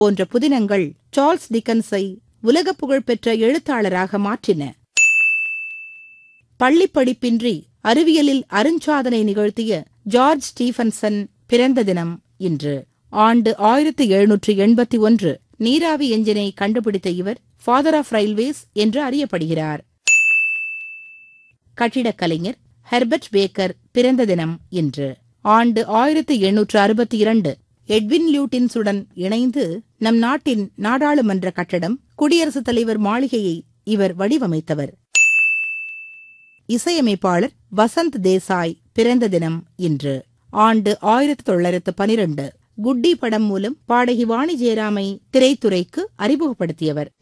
போன்ற புதினங்கள் சார்ல்ஸ் டிக்கன்ஸை உலக புகழ்பெற்ற எழுத்தாளராக மாற்றின பள்ளிப் படிப்பின்றி அறிவியலில் அருஞ்சாதனை நிகழ்த்திய ஜார்ஜ் ஸ்டீஃபன்சன் பிறந்த தினம் இன்று ஆண்டு ஆயிரத்தி எழுநூற்று எண்பத்தி ஒன்று நீராவி எஞ்சினை கண்டுபிடித்த இவர் ஃபாதர் ஆஃப் ரயில்வேஸ் என்று அறியப்படுகிறார் கட்டிடக் கலைஞர் ஹெர்பர்ட் பேக்கர் பிறந்த தினம் இன்று ஆண்டு ஆயிரத்தி எண்ணூற்று அறுபத்தி இரண்டு எட்வின் லியூட்டின்ஸுடன் இணைந்து நம் நாட்டின் நாடாளுமன்ற கட்டடம் குடியரசுத் தலைவர் மாளிகையை இவர் வடிவமைத்தவர் இசையமைப்பாளர் வசந்த் தேசாய் பிறந்த தினம் இன்று ஆண்டு ஆயிரத்தி தொள்ளாயிரத்து பனிரெண்டு குட்டி படம் மூலம் பாடகி வாணி ஜெயராமை திரைத்துறைக்கு அறிமுகப்படுத்தியவர்